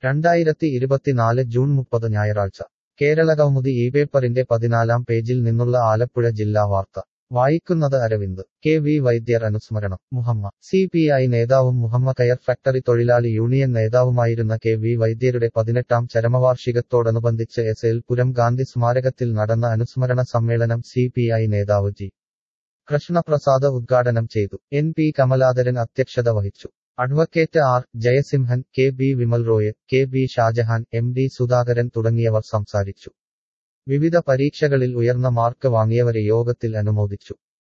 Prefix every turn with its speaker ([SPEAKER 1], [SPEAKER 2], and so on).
[SPEAKER 1] രണ്ടായിരത്തി ഇരുപത്തിനാല് ജൂൺ മുപ്പത് ഞായറാഴ്ച കേരളകൗമുദി ഈ പേപ്പറിന്റെ പതിനാലാം പേജിൽ നിന്നുള്ള ആലപ്പുഴ ജില്ലാ വാർത്ത വായിക്കുന്നത് അരവിന്ദ് കെ വി വൈദ്യർ അനുസ്മരണം മുഹമ്മ സി പി ഐ നേതാവും മുഹമ്മ കയർ ഫാക്ടറി തൊഴിലാളി യൂണിയൻ നേതാവുമായിരുന്ന കെ വി വൈദ്യരുടെ പതിനെട്ടാം ചരമവാർഷികത്തോടനുബന്ധിച്ച് എസ് എൽ പുരം ഗാന്ധി സ്മാരകത്തിൽ നടന്ന അനുസ്മരണ സമ്മേളനം സി പി ഐ നേതാവ് ജി കൃഷ്ണപ്രസാദ് ഉദ്ഘാടനം ചെയ്തു എൻ പി കമലാദരൻ അധ്യക്ഷത വഹിച്ചു advocate R Jayasimhan K B Vimal Roy K B Shajahan M D Sudhakaran തുടങ്ങിയവർ സംസാരിച്ചു വിവിധ പരീക്ഷകളിൽ ഉയർന്ന മാർക്ക് വാങ്ങിയവരെ യോഗത്തിൽ അനുമോദിച്ചു